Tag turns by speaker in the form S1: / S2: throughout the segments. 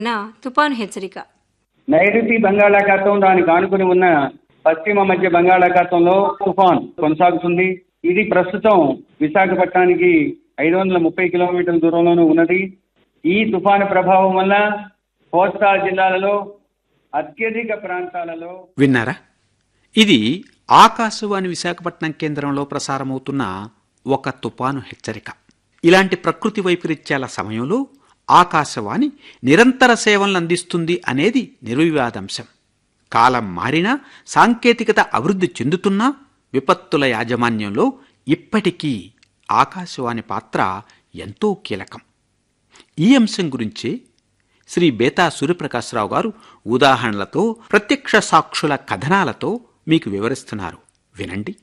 S1: నా తుపాను హెచ్చరిక
S2: నైరుతి బంగాళాఖాతం దానికి ఆనుకుని ఉన్న పశ్చిమ మధ్య బంగాళాఖాతంలో తుఫాన్ కొనసాగుతుంది ఇది ప్రస్తుతం విశాఖపట్నానికి ఐదు వందల ముప్పై కిలోమీటర్ల దూరంలోనూ ఉన్నది ఈ తుఫాను ప్రభావం వల్ల కోస్తా జిల్లాలలో అత్యధిక ప్రాంతాలలో
S3: విన్నారా ఇది ఆకాశవాణి విశాఖపట్నం కేంద్రంలో ప్రసారమవుతున్న ఒక తుపాను హెచ్చరిక ఇలాంటి ప్రకృతి వైపరీత్యాల సమయంలో ఆకాశవాణి నిరంతర సేవలను అందిస్తుంది అనేది నిర్వివాదాంశం కాలం మారినా సాంకేతికత అభివృద్ధి చెందుతున్నా విపత్తుల యాజమాన్యంలో ఇప్పటికీ ఆకాశవాణి పాత్ర ఎంతో కీలకం ఈ అంశం గురించి శ్రీ బేతా సూర్యప్రకాశ్రావు గారు ఉదాహరణలతో ప్రత్యక్ష సాక్షుల కథనాలతో మీకు వివరిస్తున్నారు వినండి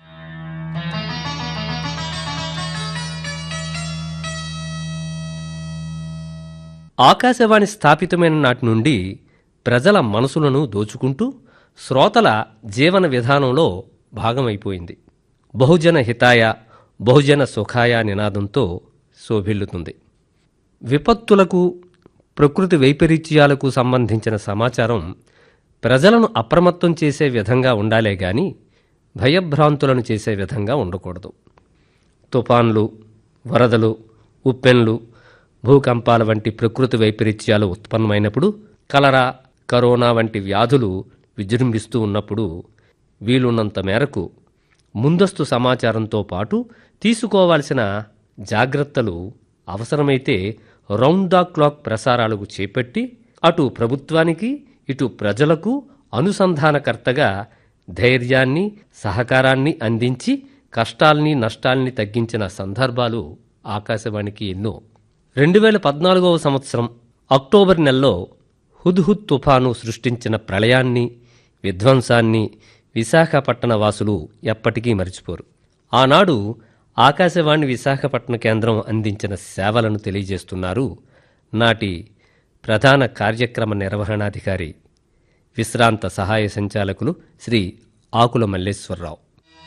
S4: ఆకాశవాణి స్థాపితమైన నాటి నుండి ప్రజల మనసులను దోచుకుంటూ శ్రోతల జీవన విధానంలో భాగమైపోయింది బహుజన హితాయ బహుజన సుఖాయ నినాదంతో శోభిల్లుతుంది విపత్తులకు ప్రకృతి వైపరీత్యాలకు సంబంధించిన సమాచారం ప్రజలను అప్రమత్తం చేసే విధంగా ఉండాలే గాని భయభ్రాంతులను చేసే విధంగా ఉండకూడదు తుఫాన్లు వరదలు ఉప్పెన్లు భూకంపాల వంటి ప్రకృతి వైపరీత్యాలు ఉత్పన్నమైనప్పుడు కలరా కరోనా వంటి వ్యాధులు విజృంభిస్తూ ఉన్నప్పుడు వీలున్నంత మేరకు ముందస్తు సమాచారంతో పాటు తీసుకోవాల్సిన జాగ్రత్తలు అవసరమైతే రౌండ్ ద క్లాక్ ప్రసారాలకు చేపట్టి అటు ప్రభుత్వానికి ఇటు ప్రజలకు అనుసంధానకర్తగా ధైర్యాన్ని సహకారాన్ని అందించి కష్టాల్ని నష్టాల్ని తగ్గించిన సందర్భాలు ఆకాశవాణికి ఎన్నో రెండు వేల పద్నాలుగవ సంవత్సరం అక్టోబర్ నెలలో హుద్హుద్ తుఫాను సృష్టించిన ప్రళయాన్ని విధ్వంసాన్ని విశాఖపట్టణ వాసులు ఎప్పటికీ మరిచిపోరు ఆనాడు ఆకాశవాణి విశాఖపట్న కేంద్రం అందించిన సేవలను తెలియజేస్తున్నారు నాటి ప్రధాన కార్యక్రమ నిర్వహణాధికారి విశ్రాంత సహాయ సంచాలకులు శ్రీ ఆకుల మల్లేశ్వరరావు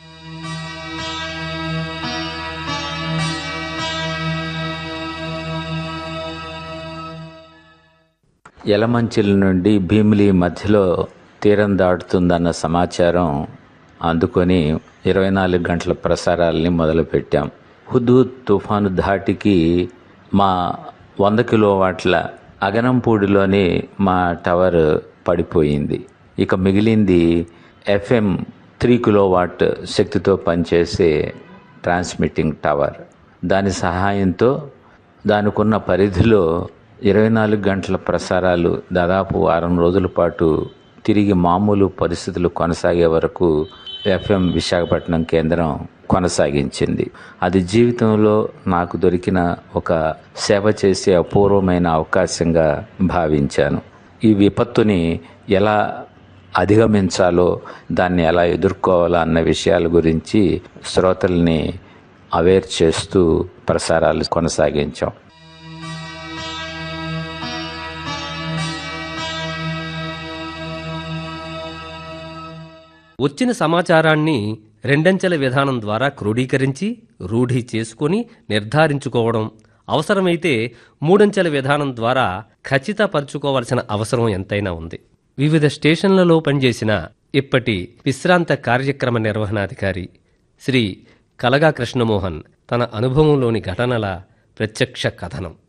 S5: యలమంచిల నుండి భీమిలి మధ్యలో తీరం దాటుతుందన్న సమాచారం అందుకొని ఇరవై నాలుగు గంటల ప్రసారాలని మొదలుపెట్టాం హుద్హుద్ తుఫాను ధాటికి మా వంద కిలోవాట్ల అగనంపూడిలోని మా టవర్ పడిపోయింది ఇక మిగిలింది ఎఫ్ఎం త్రీ కిలోవాట్ శక్తితో పనిచేసే ట్రాన్స్మిటింగ్ టవర్ దాని సహాయంతో దానికున్న పరిధిలో ఇరవై నాలుగు గంటల ప్రసారాలు దాదాపు వారం రోజుల పాటు తిరిగి మామూలు పరిస్థితులు కొనసాగే వరకు ఎఫ్ఎం విశాఖపట్నం కేంద్రం కొనసాగించింది అది జీవితంలో నాకు దొరికిన ఒక సేవ చేసే అపూర్వమైన అవకాశంగా భావించాను ఈ విపత్తుని ఎలా అధిగమించాలో దాన్ని ఎలా ఎదుర్కోవాలో అన్న విషయాల గురించి శ్రోతల్ని అవేర్ చేస్తూ ప్రసారాలు కొనసాగించాం
S4: వచ్చిన సమాచారాన్ని రెండంచెల విధానం ద్వారా క్రోడీకరించి రూఢి చేసుకొని నిర్ధారించుకోవడం అవసరమైతే మూడంచెల విధానం ద్వారా ఖచ్చితపరచుకోవాల్సిన అవసరం ఎంతైనా ఉంది వివిధ స్టేషన్లలో పనిచేసిన ఇప్పటి విశ్రాంత కార్యక్రమ నిర్వహణాధికారి శ్రీ కలగా కృష్ణమోహన్ తన అనుభవంలోని ఘటనల ప్రత్యక్ష కథనం